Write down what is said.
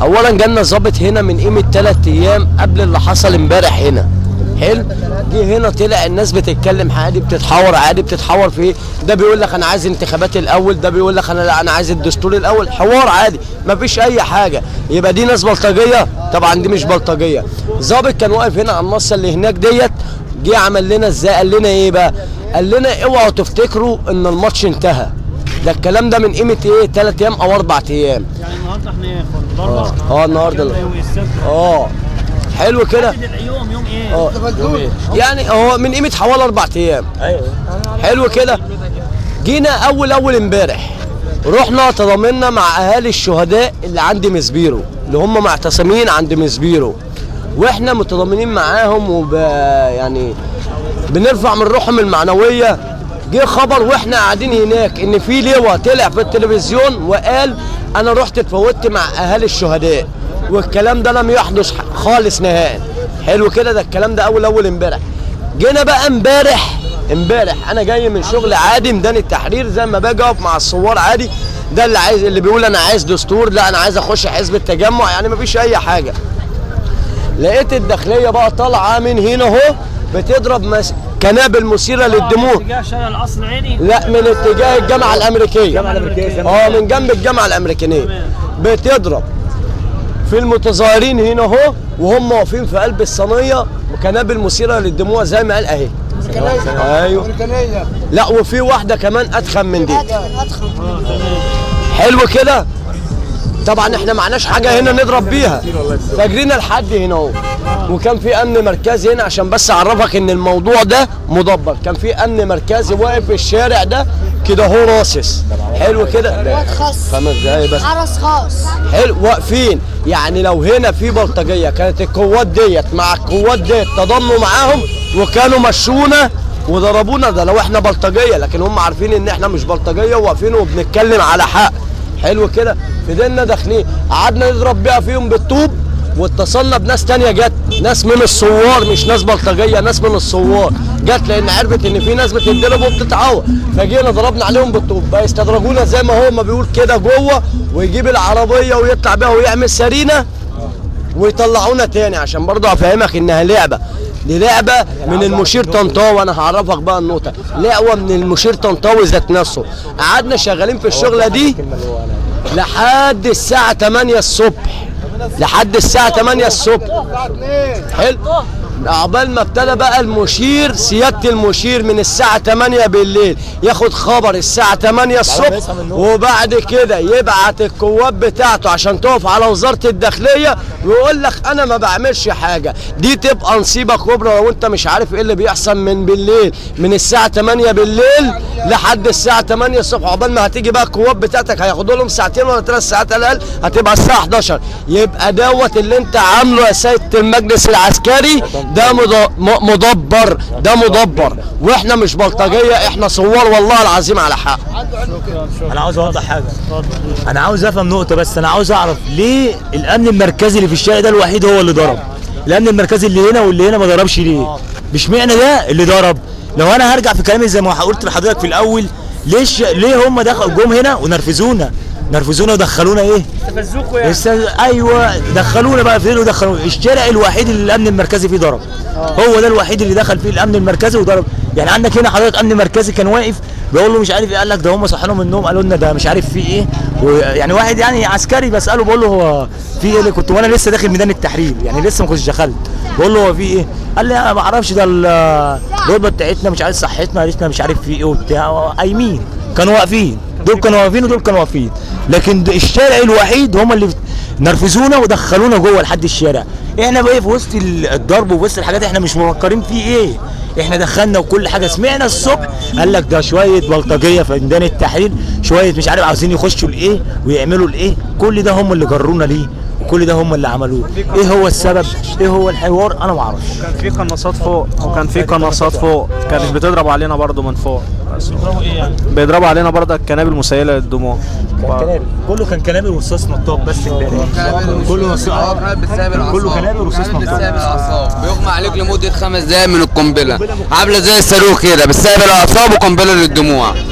اولا جالنا ظابط هنا من قيمه ثلاث ايام قبل اللي حصل امبارح هنا حلو جه هنا طلع الناس بتتكلم عادي بتتحاور عادي بتتحاور في ايه ده بيقول لك انا عايز انتخابات الاول ده بيقول لك انا لا انا عايز الدستور الاول حوار عادي مفيش اي حاجه يبقى دي ناس بلطجيه طبعا دي مش بلطجيه ظابط كان واقف هنا على النص اللي هناك ديت جه عمل لنا ازاي قال لنا ايه بقى قال لنا اوعوا تفتكروا ان الماتش انتهى ده الكلام ده من قيمه ايه ثلاث ايام او اربع ايام يعني النهارده احنا ايه ضربه اه النهارده يوم السبت اه حلو كده اليوم يوم ايه؟ اه يعني هو من قيمه حوالي اربع ايام ايوه حلو كده جينا اول اول امبارح رحنا تضامنا مع اهالي الشهداء اللي عند مسبيرو اللي هم معتصمين عند مسبيرو واحنا متضامنين معاهم وب يعني بنرفع من روحهم المعنويه جه خبر واحنا قاعدين هناك ان في لواء طلع في التلفزيون وقال انا رحت اتفوتت مع اهالي الشهداء والكلام ده لم يحدث خالص نهائي حلو كده ده الكلام ده اول اول امبارح جينا بقى امبارح امبارح انا جاي من شغل عادي ميدان التحرير زي ما باجي اقف مع الثوار عادي ده اللي عايز اللي بيقول انا عايز دستور لا انا عايز اخش حزب التجمع يعني مفيش اي حاجه لقيت الداخليه بقى طالعه من هنا اهو بتضرب مس... كنابل مثيره للدموع اتجاه شارع القصر العيني لا من اتجاه الجامعه الامريكيه الجامعة الأمريكية. اه من جنب الجامعه الامريكانيه بتضرب في المتظاهرين هنا اهو وهم واقفين في قلب الصينيه وكنابل مثيره للدموع زي ما قال اهي ايوه لا وفي واحده كمان اتخن من دي حلو كده طبعا احنا معناش حاجه هنا نضرب بيها فجرينا لحد هنا اهو وكان في امن مركزي هنا عشان بس اعرفك ان الموضوع ده مدبر كان في امن مركزي واقف في الشارع ده كده هو راصص حلو كده واد خاص خمس دقايق بس حرس خاص حلو واقفين يعني لو هنا في بلطجيه كانت القوات ديت مع القوات ديت تضامنوا معاهم وكانوا مشونا وضربونا ده لو احنا بلطجيه لكن هم عارفين ان احنا مش بلطجيه وواقفين وبنتكلم على حق حلو كده فضلنا داخلين قعدنا نضرب بيها فيهم بالطوب واتصلنا بناس تانية جت ناس من الثوار مش ناس بلطجيه ناس من الثوار جت لان عرفت ان في ناس بتتضرب وبتتعور فجينا ضربنا عليهم بالطوب بقى يستدرجونا زي ما هو ما بيقول كده جوه ويجيب العربيه ويطلع بيها ويعمل سرينه ويطلعونا تاني عشان برضه افهمك انها لعبه دي لعبه من المشير طنطاوي انا هعرفك بقى النقطه لعبه من المشير طنطاوي ذات نفسه قعدنا شغالين في الشغله دي لحد الساعه 8 الصبح لحد الساعه 8 الصبح حلو عقبال ما ابتدى بقى المشير سياده المشير من الساعه 8 بالليل ياخد خبر الساعه 8 الصبح وبعد كده يبعت القوات بتاعته عشان تقف على وزاره الداخليه ويقول لك انا ما بعملش حاجه دي تبقى نصيبه كبرى لو انت مش عارف ايه اللي بيحصل من بالليل من الساعه 8 بالليل لحد الساعه 8 الصبح عقبال ما هتيجي بقى القوات بتاعتك هياخدوا لهم ساعتين ولا ثلاث ساعات على الاقل هتبقى الساعه 11 يبقى دوت اللي انت عامله يا سياده المجلس العسكري ده مد- م- مدبر ده مدبر واحنا مش بلطجيه احنا ثوار والله العظيم على حق انا عاوز اوضح حاجه انا عاوز افهم نقطه بس انا عاوز اعرف ليه الامن المركزي اللي في الشارع ده الوحيد هو اللي ضرب الامن المركزي اللي هنا واللي هنا ما ضربش ليه مش معنى ده اللي ضرب لو انا هرجع في كلامي زي ما قلت لحضرتك في الاول ليش ليه هم دخلوا جم هنا ونرفزونا نرفزونا ودخلونا ايه استفزوكوا يعني استاذ ايوه دخلونا بقى فين ودخلونا الشارع الوحيد اللي الامن المركزي فيه ضرب هو ده الوحيد اللي دخل فيه الامن المركزي وضرب يعني عندك هنا حضرتك امن مركزي كان واقف بيقول له مش عارف ايه قال لك ده هم صحينا من النوم قالوا لنا ده مش عارف في ايه ويعني واحد يعني عسكري بساله بقول له هو في ايه اللي كنت وانا لسه داخل ميدان التحرير يعني لسه ما كنتش دخلت بقول له هو في ايه قال لي انا ما اعرفش ده ال- الرتبه بتاعتنا مش عارف صحتنا قالت مش عارف في ايه وبتاع قايمين كانوا واقفين دول كانوا واقفين ودول كانوا واقفين لكن ده الشارع الوحيد هم اللي نرفزونا ودخلونا جوه لحد الشارع احنا بقى في وسط ال- الضرب وفي وسط الحاجات احنا مش مفكرين فيه ايه احنا دخلنا وكل حاجه سمعنا الصبح قال لك ده شويه بلطجيه في ميدان التحرير شويه مش عارف عاوزين يخشوا لايه ويعملوا لايه كل ده هم اللي جرونا ليه وكل ده هم اللي عملوه ايه هو السبب ايه هو الحوار انا ما اعرفش كان في قناصات فوق وكان في قناصات فوق كانت بتضرب علينا برضو من فوق بيضربوا ايه يعني؟ بيضربوا علينا برضه الكنابل مسيله للدموع كله كان كنابل ورصاص نطاط بس امبارح كله رصاص كله كنابل ورصاص نطاط بيغمى عليك لمدة خمس دقايق من القنبلة عاملة زي الصاروخ كده بتسابق الأعصاب وقنبلة للدموع